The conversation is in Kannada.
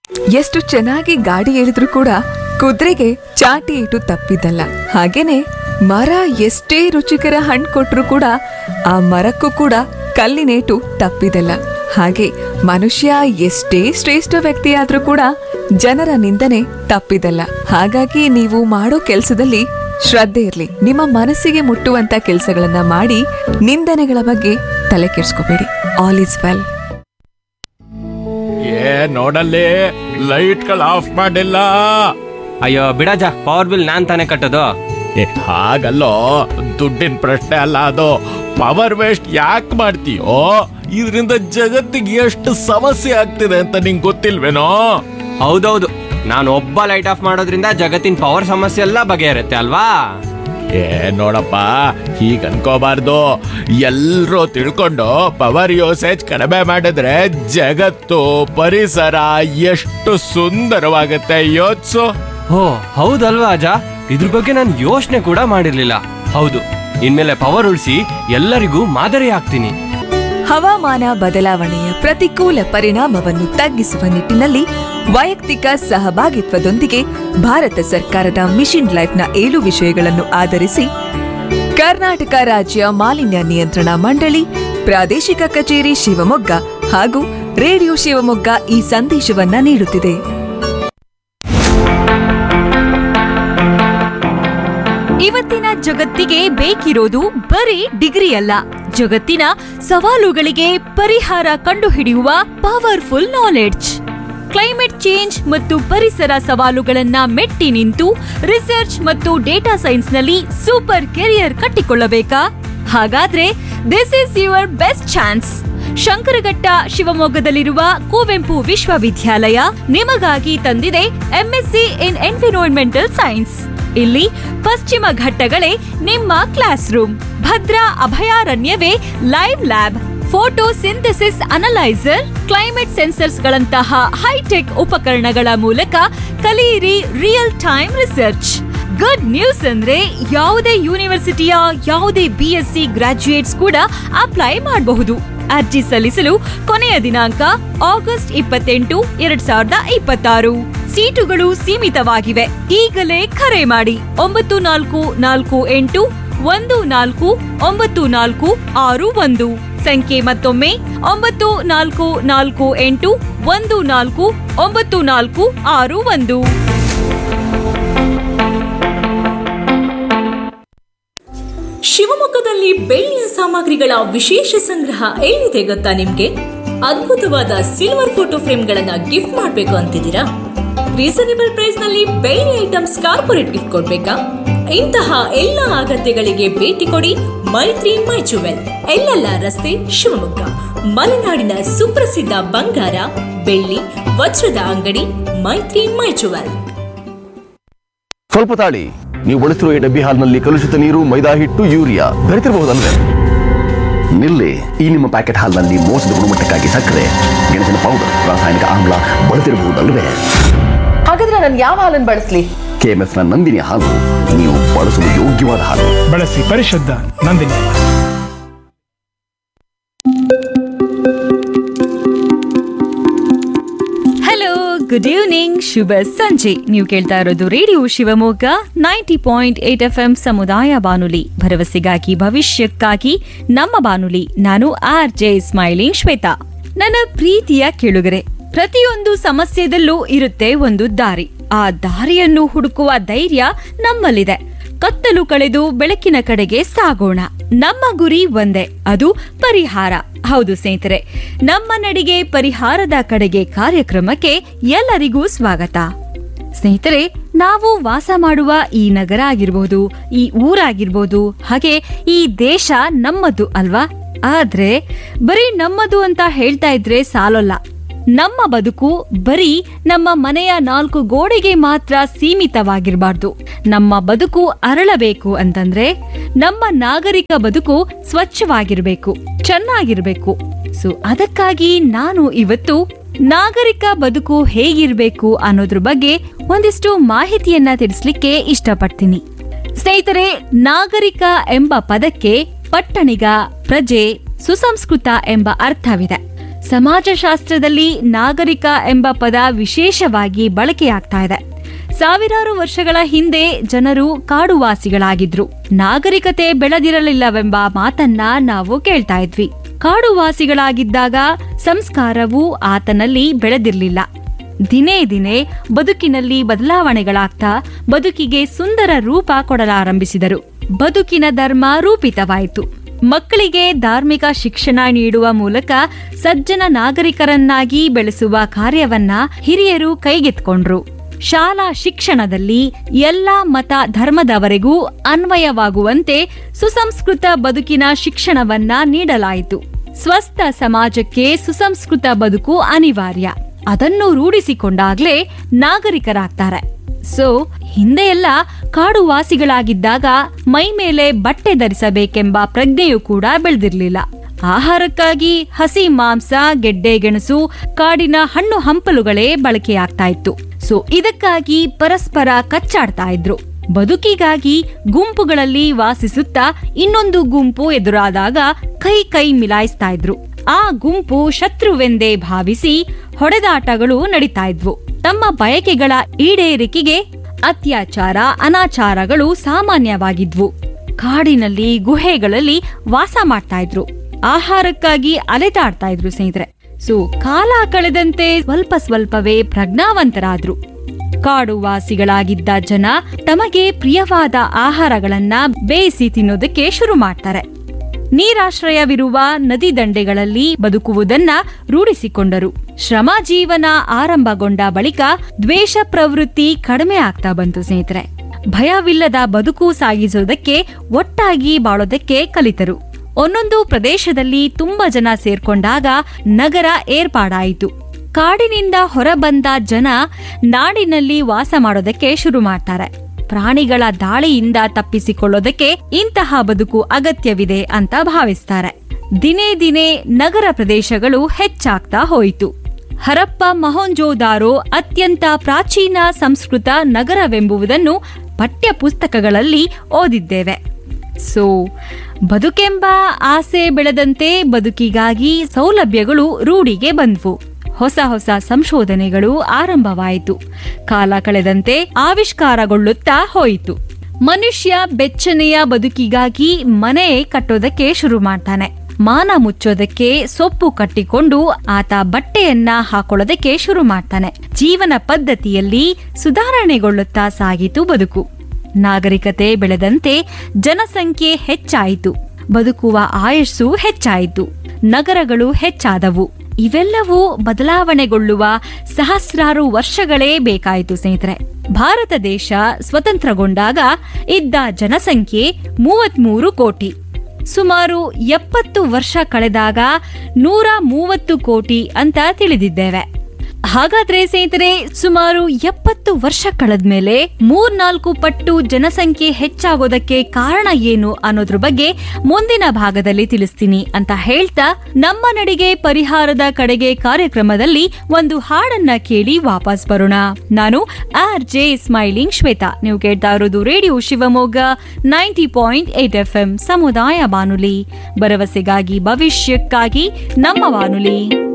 ಎಷ್ಟು ಚೆನ್ನಾಗಿ ಗಾಡಿ ಎಳೆದ್ರೂ ಕೂಡ ಕುದುರೆಗೆ ಚಾಟಿ ಇಟ್ಟು ತಪ್ಪಿದ್ದಲ್ಲ ಹಾಗೇನೆ ಮರ ಎಷ್ಟೇ ರುಚಿಕರ ಹಣ್ಣು ಕೊಟ್ರು ಕೂಡ ಆ ಮರಕ್ಕೂ ಕೂಡ ಕಲ್ಲಿನೇಟು ತಪ್ಪಿದಲ್ಲ ಹಾಗೆ ಮನುಷ್ಯ ಎಷ್ಟೇ ಶ್ರೇಷ್ಠ ವ್ಯಕ್ತಿಯಾದ್ರೂ ಕೂಡ ಜನರ ನಿಂದನೆ ತಪ್ಪಿದಲ್ಲ ಹಾಗಾಗಿ ನೀವು ಮಾಡೋ ಕೆಲಸದಲ್ಲಿ ಶ್ರದ್ಧೆ ಇರ್ಲಿ ನಿಮ್ಮ ಮನಸ್ಸಿಗೆ ಮುಟ್ಟುವಂತ ಕೆಲಸಗಳನ್ನ ಮಾಡಿ ನಿಂದನೆಗಳ ಬಗ್ಗೆ ತಲೆ ಕೆಡಿಸ್ಕೋಬೇಡಿ ಆಲ್ ಇಸ್ ವೆಲ್ ಏ ನೋಡಲ್ಲಿ ಲೈಟ್ಗಳು ಆಫ್ ಮಾಡಿಲ್ಲ ಅಯ್ಯೋ ಬಿಡಜ ಪವರ್ ಬಿಲ್ ನಾನ್ ತಾನೇ ಕಟ್ಟೋದು ಏ ಹಾಗಲ್ಲೋ ದುಡ್ಡಿನ ಪ್ರಶ್ನೆ ಅಲ್ಲ ಅದು ಪವರ್ ವೇಸ್ಟ್ ಯಾಕೆ ಮಾಡ್ತೀಯೋ ಇದರಿಂದ ಜಗತ್ತಿಗೆ ಎಷ್ಟು ಸಮಸ್ಯೆ ಆಗ್ತಿದೆ ಅಂತ ನಿಂಗೆ ಗೊತ್ತಿಲ್ವೇನೋ ಹೌದೌದು ನಾನು ಒಬ್ಬ ಲೈಟ್ ಆಫ್ ಮಾಡೋದ್ರಿಂದ ಜಗತ್ತಿನ ಪವರ್ ಸಮಸ್ಯೆ ಎಲ್ಲ ಬಗೆಹರುತ್ತೆ ಅಲ್ವಾ ಏ ನೋಡಪ್ಪ ಹೀಗ್ ಅನ್ಕೋಬಾರ್ದು ಎಲ್ರೂ ತಿಳ್ಕೊಂಡು ಪವರ್ ಯೂಸೇಜ್ ಕಡಿಮೆ ಮಾಡಿದ್ರೆ ಜಗತ್ತು ಪರಿಸರ ಎಷ್ಟು ಸುಂದರವಾಗುತ್ತೆ ಯೋಚ್ಸು ಓ ಹೌದಲ್ವಾ ಅಜ ಇದ್ರ ಬಗ್ಗೆ ನಾನು ಯೋಚನೆ ಕೂಡ ಮಾಡಿರ್ಲಿಲ್ಲ ಹೌದು ಇನ್ಮೇಲೆ ಪವರ್ ಉಳಿಸಿ ಎಲ್ಲರಿಗೂ ಮಾದರಿ ಆಗ್ತೀನಿ ಹವಾಮಾನ ಬದಲಾವಣೆಯ ಪ್ರತಿಕೂಲ ಪರಿಣಾಮವನ್ನು ತಗ್ಗಿಸುವ ನಿಟ್ಟಿನಲ್ಲಿ ವೈಯಕ್ತಿಕ ಸಹಭಾಗಿತ್ವದೊಂದಿಗೆ ಭಾರತ ಸರ್ಕಾರದ ಮಿಷನ್ ಲೈಫ್ನ ಏಳು ವಿಷಯಗಳನ್ನು ಆಧರಿಸಿ ಕರ್ನಾಟಕ ರಾಜ್ಯ ಮಾಲಿನ್ಯ ನಿಯಂತ್ರಣ ಮಂಡಳಿ ಪ್ರಾದೇಶಿಕ ಕಚೇರಿ ಶಿವಮೊಗ್ಗ ಹಾಗೂ ರೇಡಿಯೋ ಶಿವಮೊಗ್ಗ ಈ ಸಂದೇಶವನ್ನ ನೀಡುತ್ತಿದೆ ಇವತ್ತಿನ ಜಗತ್ತಿಗೆ ಬೇಕಿರೋದು ಬರೀ ಡಿಗ್ರಿ ಅಲ್ಲ ಜಗತ್ತಿನ ಸವಾಲುಗಳಿಗೆ ಪರಿಹಾರ ಕಂಡುಹಿಡಿಯುವ ಪವರ್ಫುಲ್ ನಾಲೆಡ್ಜ್ ಕ್ಲೈಮೇಟ್ ಚೇಂಜ್ ಮತ್ತು ಪರಿಸರ ಸವಾಲುಗಳನ್ನ ಮೆಟ್ಟಿ ನಿಂತು ರಿಸರ್ಚ್ ಮತ್ತು ಡೇಟಾ ಸೈನ್ಸ್ನಲ್ಲಿ ಸೂಪರ್ ಕೆರಿಯರ್ ಕಟ್ಟಿಕೊಳ್ಳಬೇಕಾ ಹಾಗಾದ್ರೆ this is your best chance Shankaraghatta ಶಿವಮೊಗ್ಗದಲ್ಲಿರುವ ಕುವೆಂಪು ವಿಶ್ವವಿದ್ಯಾಲಯ ನಿಮಗಾಗಿ ತಂದಿದೆ ಎಂಎಸ್ಸಿ ಇನ್ ಎನ್ವಿರಾನ್ಮೆಂಟಲ್ ಸೈನ್ಸ್ ಇಲ್ಲಿ ಪಶ್ಚಿಮ ಘಟ್ಟಗಳೇ ನಿಮ್ಮ ಕ್ಲಾಸ್ ರೂಮ್ ಭದ್ರಾ ಅಭಯಾರಣ್ಯವೇ live lab photo synthesis analyser climate sensors ಗಳಂತಹ ಹೈಟೆಕ್ ಉಪಕರಣಗಳ ಮೂಲಕ ಕಲಿಯಿರಿ real time research good news ಅಂದ್ರೆ ಯಾವುದೇ ಯೂನಿವರ್ಸಿಟಿಯ ಯಾವುದೇ ಬಿ ಎಸ್ ಸಿ ಗ್ರಾಜ್ಯುಯೇಟ್ಸ್ ಕೂಡ ಅಪ್ಲೈ ಮಾಡಬಹುದು ಅರ್ಜಿ ಸಲ್ಲಿಸಲು ಕೊನೆಯ ದಿನಾಂಕ ಆಗಸ್ಟ್ ಇಪ್ಪತ್ತೆಂಟು ಎರಡ್ ಸಾವಿರದ ಇಪ್ಪತ್ತಾರು ಸೀಟುಗಳು ಸೀಮಿತವಾಗಿವೆ ಈಗಲೇ ಕರೆ ಮಾಡಿ ಒಂಬತ್ತು ನಾಲ್ಕು ನಾಲ್ಕು ಎಂಟು ಒಂದು ನಾಲ್ಕು ಒಂಬತ್ತು ನಾಲ್ಕು ಆರು ಒಂದು ಸಂಖ್ಯೆ ಮತ್ತೊಮ್ಮೆ ಒಂಬತ್ತು ನಾಲ್ಕು ನಾಲ್ಕು ಎಂಟು ಒಂದು ನಾಲ್ಕು ಒಂಬತ್ತು ನಾಲ್ಕು ಆರು ಒಂದು ಶಿವಮೊಗ್ಗದಲ್ಲಿ ಬೆಳ್ಳಿಯ ಸಾಮಗ್ರಿಗಳ ವಿಶೇಷ ಸಂಗ್ರಹ ಎಲ್ಲಿದೆ ಗೊತ್ತಾ ನಿಮ್ಗೆ ಅದ್ಭುತವಾದ ಸಿಲ್ವರ್ ಫೋಟೋ ಫ್ರೇಮ್ಗಳನ್ನ ಗಿಫ್ಟ್ ಮಾಡ್ಬೇಕು ಅಂತಿದ್ದೀರಾ ರೀಸನೇಬಲ್ ಪ್ರೈಸ್ ನಲ್ಲಿ ಬೆಳ್ಳಿ ಐಟಮ್ಸ್ ಕಾರ್ಪೊರೇಟ್ ಗಿಫ್ಟ್ ಕೊಡ್ಬೇಕಾ ಇಂತಹ ಎಲ್ಲ ಅಗತ್ಯಗಳಿಗೆ ಭೇಟಿ ಕೊಡಿ ಮೈತ್ರಿ ಮೈ ಜುವೆಲ್ ಎಲ್ಲೆಲ್ಲ ರಸ್ತೆ ಶಿವಮೊಗ್ಗ ಮಲೆನಾಡಿನ ಸುಪ್ರಸಿದ್ಧ ಬಂಗಾರ ಬೆಳ್ಳಿ ವಜ್ರದ ಅಂಗಡಿ ಮೈತ್ರಿ ಮೈ ಜುವೆಲ್ ಸ್ವಲ್ಪ ತಾಳಿ ನೀವು ಬಳಸಿರುವ ಈ ಡಬ್ಬಿ ಹಾಲ್ನಲ್ಲಿ ಕಲುಷಿತ ನೀರು ಮೈದಾ ಹಿಟ್ಟು ಯೂರಿಯಾ ಬೆರೆತಿರಬಹುದಲ್ವೇ ನಿಲ್ಲಿ ಈ ನಿಮ್ಮ ಪ್ಯಾಕೆಟ್ ಹಾಲ್ನಲ್ಲಿ ಮೋಸದ ಗುಣಮಟ್ಟಕ್ಕಾಗಿ ಸಕ್ಕರೆ ಗೆಣಸಿನ ಪೌಡರ್ ರಾಸಾಯನಿಕ ಆಮ್ಲ ಬಳಸಿರಬಹುದಲ್ವೇ ಹಾಗಾದ್ರೆ ನಾನು ಯಾವ ಹಾಲನ್ನು ಬಳಸಲಿ ಕೆಎಂಎಫ್ ನ ನಂದಿನಿ ಹಾಲು ನೀವು ಬಳಸಲು ಯೋಗ್ಯವಾದ ಹಾಲು ಬಳಸಿ ಪರಿಶುದ್ಧ ನಂದಿನಿ ಹಲೋ ಗುಡ್ ಈವ್ನಿಂಗ್ ಶುಭ ಸಂಜೆ ನೀವು ಕೇಳ್ತಾ ಇರೋದು radio Shivamogga ninety point eight F M ಸಮುದಾಯ ಬಾನುಲಿ ಭರವಸೆಗಾಗಿ ಭವಿಷ್ಯಕ್ಕಾಗಿ ನಮ್ಮ ಬಾನುಲಿ ನಾನು ಆರ್ ಜೆ ಸ್ಮೈಲಿಂಗ್ ಶ್ವೇತಾ ನನ್ನ ಪ್ರೀತಿಯ ಕೇಳುಗರೆ ಪ್ರತಿಯೊಂದು ಸಮಸ್ಯೆದಲ್ಲೂ ಇರುತ್ತೆ ಒಂದು ದಾರಿ ಆ ದಾರಿಯನ್ನು ಹುಡುಕುವ ಧೈರ್ಯ ನಮ್ಮಲ್ಲಿದೆ ಕತ್ತಲು ಕಳೆದು ಬೆಳಕಿನ ಕಡೆಗೆ ಸಾಗೋಣ ನಮ್ಮ ಗುರಿ ಒಂದೇ ಅದು ಪರಿಹಾರ ಹೌದು ಸ್ನೇಹಿತರೆ ನಮ್ಮ ನಡಿಗೆ ಪರಿಹಾರದ ಕಡೆಗೆ ಕಾರ್ಯಕ್ರಮಕ್ಕೆ ಎಲ್ಲರಿಗೂ ಸ್ವಾಗತ ಸ್ನೇಹಿತರೆ ನಾವು ವಾಸ ಮಾಡುವ ಈ ನಗರ ಆಗಿರ್ಬೋದು ಈ ಊರಾಗಿರ್ಬೋದು ಹಾಗೆ ಈ ದೇಶ ನಮ್ಮದು ಅಲ್ವಾ ಆದ್ರೆ ಬರೀ ನಮ್ಮದು ಅಂತ ಹೇಳ್ತಾ ಇದ್ರೆ ಸಾಲಲ್ಲ ನಮ್ಮ ಬದುಕು ಬರೀ ನಮ್ಮ ಮನೆಯ ನಾಲ್ಕು ಗೋಡೆಗೆ ಮಾತ್ರ ಸೀಮಿತವಾಗಿರಬಾರ್ದು ನಮ್ಮ ಬದುಕು ಅರಳಬೇಕು ಅಂತಂದ್ರೆ ನಮ್ಮ ನಾಗರಿಕ ಬದುಕು ಸ್ವಚ್ಛವಾಗಿರ್ಬೇಕು ಚೆನ್ನಾಗಿರ್ಬೇಕು ಸೊ ಅದಕ್ಕಾಗಿ ನಾನು ಇವತ್ತು ನಾಗರಿಕ ಬದುಕು ಹೇಗಿರ್ಬೇಕು ಅನ್ನೋದ್ರ ಬಗ್ಗೆ ಒಂದಿಷ್ಟು ಮಾಹಿತಿಯನ್ನ ತಿಳಿಸ್ಲಿಕ್ಕೆ ಇಷ್ಟಪಡ್ತೀನಿ ಸ್ನೇಹಿತರೆ ನಾಗರಿಕ ಎಂಬ ಪದಕ್ಕೆ ಪಟ್ಟಣಿಗ ಪ್ರಜೆ ಸುಸಂಸ್ಕೃತ ಎಂಬ ಅರ್ಥವಿದೆ ಸಮಾಜಶಾಸ್ತ್ರದಲ್ಲಿ ನಾಗರಿಕ ಎಂಬ ಪದ ವಿಶೇಷವಾಗಿ ಬಳಕೆಯಾಗ್ತಾ ಇದೆ ಸಾವಿರಾರು ವರ್ಷಗಳ ಹಿಂದೆ ಜನರು ಕಾಡುವಾಸಿಗಳಾಗಿದ್ರು ನಾಗರಿಕತೆ ಬೆಳೆದಿರಲಿಲ್ಲವೆಂಬ ಮಾತನ್ನ ನಾವು ಕೇಳ್ತಾ ಇದ್ವಿ ಕಾಡುವಾಸಿಗಳಾಗಿದ್ದಾಗ ಸಂಸ್ಕಾರವು ಆತನಲ್ಲಿ ಬೆಳೆದಿರಲಿಲ್ಲ ದಿನೇ ದಿನೇ ಬದುಕಿನಲ್ಲಿ ಬದಲಾವಣೆಗಳಾಗ್ತಾ ಬದುಕಿಗೆ ಸುಂದರ ರೂಪ ಕೊಡಲಾರಂಭಿಸಿದರು ಬದುಕಿನ ಧರ್ಮ ರೂಪಿತವಾಯಿತು ಮಕ್ಕಳಿಗೆ ಧಾರ್ಮಿಕ ಶಿಕ್ಷಣ ನೀಡುವ ಮೂಲಕ ಸಜ್ಜನ ನಾಗರಿಕರನ್ನಾಗಿ ಬೆಳೆಸುವ ಕಾರ್ಯವನ್ನ ಹಿರಿಯರು ಕೈಗೆತ್ಕೊಂಡ್ರು ಶಾಲಾ ಶಿಕ್ಷಣದಲ್ಲಿ ಎಲ್ಲಾ ಮತ ಧರ್ಮದವರೆಗೂ ಅನ್ವಯವಾಗುವಂತೆ ಸುಸಂಸ್ಕೃತ ಬದುಕಿನ ಶಿಕ್ಷಣವನ್ನ ನೀಡಲಾಯಿತು ಸ್ವಸ್ಥ ಸಮಾಜಕ್ಕೆ ಸುಸಂಸ್ಕೃತ ಬದುಕು ಅನಿವಾರ್ಯ ಅದನ್ನು ರೂಢಿಸಿಕೊಂಡಾಗ್ಲೇ ನಾಗರಿಕರಾಗ್ತಾರೆ ಸೊ ಹಿಂದೆ ಎಲ್ಲ ಕಾಡುವಾಸಿಗಳಾಗಿದ್ದಾಗ ಮೈ ಮೇಲೆ ಬಟ್ಟೆ ಧರಿಸಬೇಕೆಂಬ ಪ್ರಜ್ಞೆಯೂ ಕೂಡ ಬೆಳೆದಿರ್ಲಿಲ್ಲ ಆಹಾರಕ್ಕಾಗಿ ಹಸಿ ಮಾಂಸ ಗೆಡ್ಡೆ ಗೆಣಸು ಕಾಡಿನ ಹಣ್ಣು ಹಂಪಲುಗಳೇ ಬಳಕೆಯಾಗ್ತಾ ಇತ್ತು ಸೊ ಇದಕ್ಕಾಗಿ ಪರಸ್ಪರ ಕಚ್ಚಾಡ್ತಾ ಇದ್ರು ಬದುಕಿಗಾಗಿ ಗುಂಪುಗಳಲ್ಲಿ ವಾಸಿಸುತ್ತಾ ಇನ್ನೊಂದು ಗುಂಪು ಎದುರಾದಾಗ ಕೈ ಕೈ ಮಿಲಾಯಿಸ್ತಾ ಇದ್ರು ಆ ಗುಂಪು ಶತ್ರುವೆಂದೇ ಭಾವಿಸಿ ಹೊಡೆದಾಟಗಳು ನಡೀತಾ ಇದ್ವು ತಮ್ಮ ಬಯಕೆಗಳ ಈಡೇರಿಕೆಗೆ ಅತ್ಯಾಚಾರ ಅನಾಚಾರಗಳು ಸಾಮಾನ್ಯವಾಗಿದ್ವು ಕಾಡಿನಲ್ಲಿ ಗುಹೆಗಳಲ್ಲಿ ವಾಸ ಮಾಡ್ತಾ ಇದ್ರು ಆಹಾರಕ್ಕಾಗಿ ಅಲೆದಾಡ್ತಾ ಇದ್ರು ಸ್ನೇಹಿತರೆ ಸೊ ಕಾಲ ಕಳೆದಂತೆ ಸ್ವಲ್ಪ ಸ್ವಲ್ಪವೇ ಪ್ರಜ್ಞಾವಂತರಾದ್ರು ಕಾಡು ವಾಸಿಗಳಾಗಿದ್ದ ಜನ ತಮಗೆ ಪ್ರಿಯವಾದ ಆಹಾರಗಳನ್ನ ಬೇಯಿಸಿ ತಿನ್ನೋದಕ್ಕೆ ಶುರು ಮಾಡ್ತಾರೆ ನೀರಾಶ್ರಯವಿರುವ ನದಿ ದಂಡೆಗಳಲ್ಲಿ ಬದುಕುವುದನ್ನ ರೂಢಿಸಿಕೊಂಡರು ಶ್ರಮ ಜೀವನ ಆರಂಭಗೊಂಡ ಬಳಿಕ ದ್ವೇಷ ಪ್ರವೃತ್ತಿ ಕಡಿಮೆ ಆಗ್ತಾ ಬಂತು ಸ್ನೇಹಿತರೆ ಭಯವಿಲ್ಲದ ಬದುಕು ಸಾಗಿಸೋದಕ್ಕೆ ಒಟ್ಟಾಗಿ ಬಾಳೋದಕ್ಕೆ ಕಲಿತರು ಒಂದೊಂದು ಪ್ರದೇಶದಲ್ಲಿ ತುಂಬಾ ಜನ ಸೇರ್ಕೊಂಡಾಗ ನಗರ ಏರ್ಪಾಡಾಯಿತು ಕಾಡಿನಿಂದ ಹೊರಬಂದ ಜನ ನಾಡಿನಲ್ಲಿ ವಾಸ ಮಾಡೋದಕ್ಕೆ ಶುರು ಮಾಡ್ತಾರೆ ಪ್ರಾಣಿಗಳ ದಾಳಿಯಿಂದ ತಪ್ಪಿಸಿಕೊಳ್ಳೋದಕ್ಕೆ ಇಂತಹ ಬದುಕು ಅಗತ್ಯವಿದೆ ಅಂತ ಭಾವಿಸ್ತಾರೆ ದಿನೇ ದಿನೇ ನಗರ ಪ್ರದೇಶಗಳು ಹೆಚ್ಚಾಗ್ತಾ ಹೋಯಿತು ಹರಪ್ಪ ಮಹೋಂಜೋದಾರೋ ಅತ್ಯಂತ ಪ್ರಾಚೀನ ಸಂಸ್ಕೃತ ನಗರವೆಂಬುದನ್ನು ಪಠ್ಯ ಪುಸ್ತಕಗಳಲ್ಲಿ ಓದಿದ್ದೇವೆ ಸೊ ಬದುಕೆಂಬ ಆಸೆ ಬೆಳೆದಂತೆ ಬದುಕಿಗಾಗಿ ಸೌಲಭ್ಯಗಳು ರೂಢಿಗೆ ಬಂದ್ವು ಹೊಸ ಹೊಸ ಸಂಶೋಧನೆಗಳು ಆರಂಭವಾಯಿತು ಕಾಲ ಕಳೆದಂತೆ ಆವಿಷ್ಕಾರಗೊಳ್ಳುತ್ತಾ ಹೋಯಿತು ಮನುಷ್ಯ ಬೆಚ್ಚನೆಯ ಬದುಕಿಗಾಗಿ ಮನೆ ಕಟ್ಟೋದಕ್ಕೆ ಶುರು ಮಾಡ್ತಾನೆ ಮಾನ ಮುಚ್ಚೋದಕ್ಕೆ ಸೊಪ್ಪು ಕಟ್ಟಿಕೊಂಡು ಆತ ಬಟ್ಟೆಯನ್ನ ಹಾಕೊಳ್ಳೋದಕ್ಕೆ ಶುರು ಮಾಡ್ತಾನೆ ಜೀವನ ಪದ್ಧತಿಯಲ್ಲಿ ಸುಧಾರಣೆಗೊಳ್ಳುತ್ತಾ ಸಾಗಿತು ಬದುಕು ನಾಗರಿಕತೆ ಬೆಳೆದಂತೆ ಜನಸಂಖ್ಯೆ ಹೆಚ್ಚಾಯಿತು ಬದುಕುವ ಆಯಸ್ಸು ಹೆಚ್ಚಾಯಿತು ನಗರಗಳು ಹೆಚ್ಚಾದವು ಇವೆಲ್ಲವೂ ಬದಲಾವಣೆಗೊಳ್ಳುವ ಸಹಸ್ರಾರು ವರ್ಷಗಳೇ ಬೇಕಾಯಿತು ಸ್ನೇಹಿತರೆ ಭಾರತ ದೇಶ ಸ್ವತಂತ್ರಗೊಂಡಾಗ ಇದ್ದ ಜನಸಂಖ್ಯೆ ಮೂವತ್ಮೂರು ಕೋಟಿ ಸುಮಾರು ಎಪ್ಪತ್ತು ವರ್ಷ ಕಳೆದಾಗ ನೂರ ಮೂವತ್ತು ಕೋಟಿ ಅಂತ ತಿಳಿದಿದ್ದೇವೆ ಹಾಗಾದ್ರೆ ಸ್ನೇಹಿತರೆ ಸುಮಾರು ಎಪ್ಪತ್ತು ವರ್ಷ ಕಳೆದ್ಮೇಲೆ ಮೂರ್ನಾಲ್ಕು ಪಟ್ಟು ಜನಸಂಖ್ಯೆ ಹೆಚ್ಚಾಗೋದಕ್ಕೆ ಕಾರಣ ಏನು ಅನ್ನೋದ್ರ ಬಗ್ಗೆ ಮುಂದಿನ ಭಾಗದಲ್ಲಿ ತಿಳಿಸ್ತೀನಿ ಅಂತ ಹೇಳ್ತಾ ನಮ್ಮ ನಡಿಗೆ ಪರಿಹಾರದ ಕಡೆಗೆ ಕಾರ್ಯಕ್ರಮದಲ್ಲಿ ಒಂದು ಹಾಡನ್ನ ಕೇಳಿ ವಾಪಸ್ ಬರೋಣ ನಾನು ಆರ್ ಜೆ ಸ್ಮೈಲಿಂಗ್ ಶ್ವೇತಾ ನೀವು ಕೇಳ್ತಾ ಇರೋದು radio Shivamogga ninety point eight F M ಸಮುದಾಯ ಬಾನುಲಿ ಭರವಸೆಗಾಗಿ ಭವಿಷ್ಯಕ್ಕಾಗಿ ನಮ್ಮ ಬಾನುಲಿ